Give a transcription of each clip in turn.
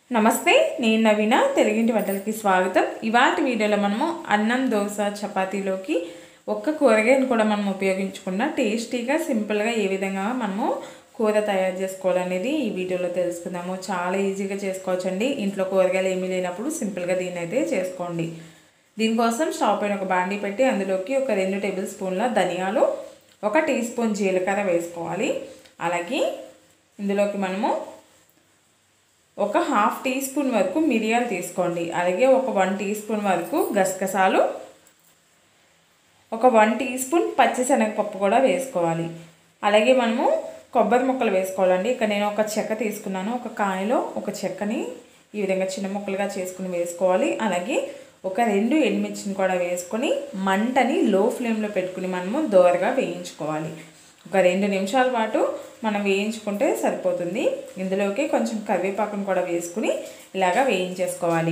నమస్తే నేను నవీన తెలుగింటి వంటలకి స్వాగతం ఇవాటి వీడియోలో మనము అన్నం దోశ చపాతీలోకి ఒక్క కూరగాయను కూడా మనం ఉపయోగించకుండా టేస్టీగా సింపుల్గా ఏ విధంగా మనము కూర తయారు చేసుకోవాలనేది ఈ వీడియోలో తెలుసుకుందాము చాలా ఈజీగా చేసుకోవచ్చండి ఇంట్లో కూరగాయలు ఏమీ లేనప్పుడు సింపుల్గా దీన్ని అయితే చేసుకోండి దీనికోసం స్టవ్ పైన ఒక బాండీ పెట్టి అందులోకి ఒక రెండు టేబుల్ స్పూన్ల ధనియాలు ఒక టీ స్పూన్ జీలకర్ర వేసుకోవాలి అలాగే ఇందులోకి మనము ఒక హాఫ్ టీ స్పూన్ వరకు మిరియాలు తీసుకోండి అలాగే ఒక వన్ టీ స్పూన్ వరకు గసగసాలు ఒక వన్ టీ స్పూన్ పచ్చిశనగపప్పు కూడా వేసుకోవాలి అలాగే మనము కొబ్బరి ముక్కలు వేసుకోవాలండి ఇక్కడ నేను ఒక చెక్క తీసుకున్నాను ఒక కాయలో ఒక చెక్కని ఈ విధంగా చిన్న ముక్కలుగా చేసుకుని వేసుకోవాలి అలాగే ఒక రెండు ఎండుమిర్చిని కూడా వేసుకొని మంటని లో ఫ్లేమ్లో పెట్టుకుని మనము దోరగా వేయించుకోవాలి ఒక రెండు నిమిషాల పాటు మనం వేయించుకుంటే సరిపోతుంది ఇందులోకి కొంచెం కరివేపాకును కూడా వేసుకుని ఇలాగా వేయించేసుకోవాలి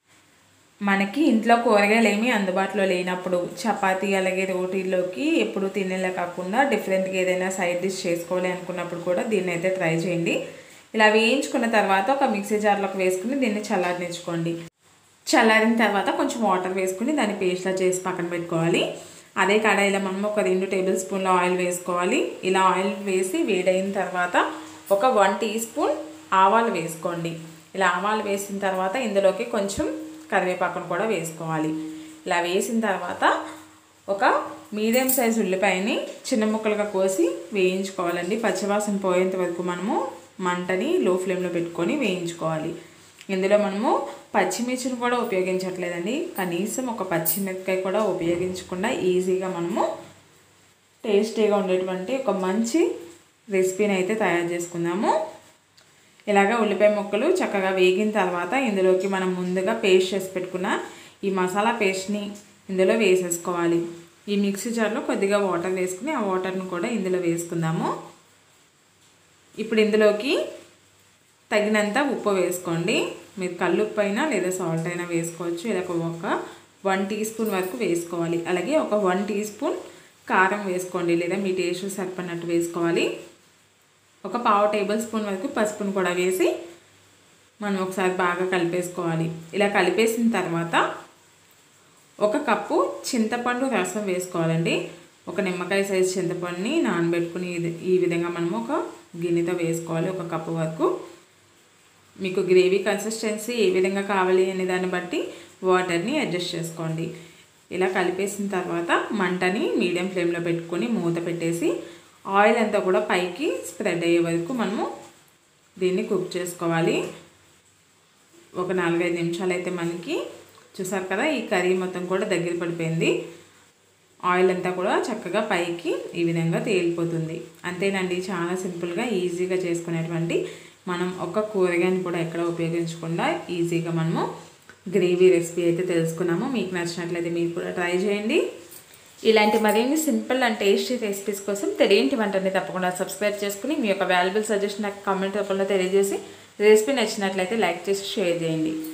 మనకి ఇంట్లో కూరగాయలు ఏమీ అందుబాటులో లేనప్పుడు చపాతీ అలాగే రోటీల్లోకి ఎప్పుడు తినేలా కాకుండా డిఫరెంట్గా ఏదైనా సైడ్ డిష్ చేసుకోవాలి అనుకున్నప్పుడు కూడా దీన్ని అయితే ట్రై చేయండి ఇలా వేయించుకున్న తర్వాత ఒక మిక్సీ జార్లోకి వేసుకుని దీన్ని చల్లారనిచ్చుకోండి చల్లారిన తర్వాత కొంచెం వాటర్ వేసుకుని దాన్ని పేస్ట్లా చేసి పక్కన పెట్టుకోవాలి అదే కడాయిలో మనం ఒక రెండు టేబుల్ స్పూన్ల ఆయిల్ వేసుకోవాలి ఇలా ఆయిల్ వేసి వేడైన తర్వాత ఒక వన్ టీ స్పూన్ ఆవాలు వేసుకోండి ఇలా ఆవాలు వేసిన తర్వాత ఇందులోకి కొంచెం కరివేపాకును కూడా వేసుకోవాలి ఇలా వేసిన తర్వాత ఒక మీడియం సైజ్ ఉల్లిపాయని చిన్న ముక్కలుగా కోసి వేయించుకోవాలండి పచ్చివాసన పోయేంత వరకు మనము మంటని లో ఫ్లేమ్లో పెట్టుకొని వేయించుకోవాలి ఇందులో మనము పచ్చిమిర్చిని కూడా ఉపయోగించట్లేదండి కనీసం ఒక పచ్చిమిరపకాయ కూడా ఉపయోగించకుండా ఈజీగా మనము టేస్టీగా ఉండేటువంటి ఒక మంచి రెసిపీని అయితే తయారు చేసుకుందాము ఇలాగ ఉల్లిపాయ ముక్కలు చక్కగా వేగిన తర్వాత ఇందులోకి మనం ముందుగా పేస్ట్ చేసి పెట్టుకున్న ఈ మసాలా పేస్ట్ని ఇందులో వేసేసుకోవాలి ఈ మిక్సీ జార్లో కొద్దిగా వాటర్ వేసుకుని ఆ వాటర్ని కూడా ఇందులో వేసుకుందాము ఇప్పుడు ఇందులోకి తగినంత ఉప్పు వేసుకోండి మీరు కల్లుప్పు అయినా లేదా సాల్ట్ అయినా వేసుకోవచ్చు ఇలా ఒక వన్ టీ స్పూన్ వరకు వేసుకోవాలి అలాగే ఒక వన్ టీ స్పూన్ కారం వేసుకోండి లేదా మీ టేస్ట్ సరిపడినట్టు వేసుకోవాలి ఒక పావు టేబుల్ స్పూన్ వరకు పసుపును కూడా వేసి మనం ఒకసారి బాగా కలిపేసుకోవాలి ఇలా కలిపేసిన తర్వాత ఒక కప్పు చింతపండు రసం వేసుకోవాలండి ఒక నిమ్మకాయ సైజు చింతపండుని నానబెట్టుకుని ఈ విధంగా మనము ఒక గిన్నెతో వేసుకోవాలి ఒక కప్పు వరకు మీకు గ్రేవీ కన్సిస్టెన్సీ ఏ విధంగా కావాలి అనే దాన్ని బట్టి వాటర్ని అడ్జస్ట్ చేసుకోండి ఇలా కలిపేసిన తర్వాత మంటని మీడియం ఫ్లేమ్లో పెట్టుకొని మూత పెట్టేసి ఆయిల్ అంతా కూడా పైకి స్ప్రెడ్ అయ్యే వరకు మనము దీన్ని కుక్ చేసుకోవాలి ఒక నాలుగైదు నిమిషాలు అయితే మనకి చూసారు కదా ఈ కర్రీ మొత్తం కూడా దగ్గర పడిపోయింది ఆయిల్ అంతా కూడా చక్కగా పైకి ఈ విధంగా తేలిపోతుంది అంతేనండి చాలా సింపుల్గా ఈజీగా చేసుకునేటువంటి మనం ఒక కూరగాయని కూడా ఎక్కడ ఉపయోగించకుండా ఈజీగా మనము గ్రేవీ రెసిపీ అయితే తెలుసుకున్నాము మీకు నచ్చినట్లయితే మీరు కూడా ట్రై చేయండి ఇలాంటి మరిన్ని సింపుల్ అండ్ టేస్టీ రెసిపీస్ కోసం తెలియంటి వంటని తప్పకుండా సబ్స్క్రైబ్ చేసుకుని మీ యొక్క వాల్యుబుల్ సజెషన్ నాకు కామెంట్ రూపంలో తెలియజేసి రెసిపీ నచ్చినట్లయితే లైక్ చేసి షేర్ చేయండి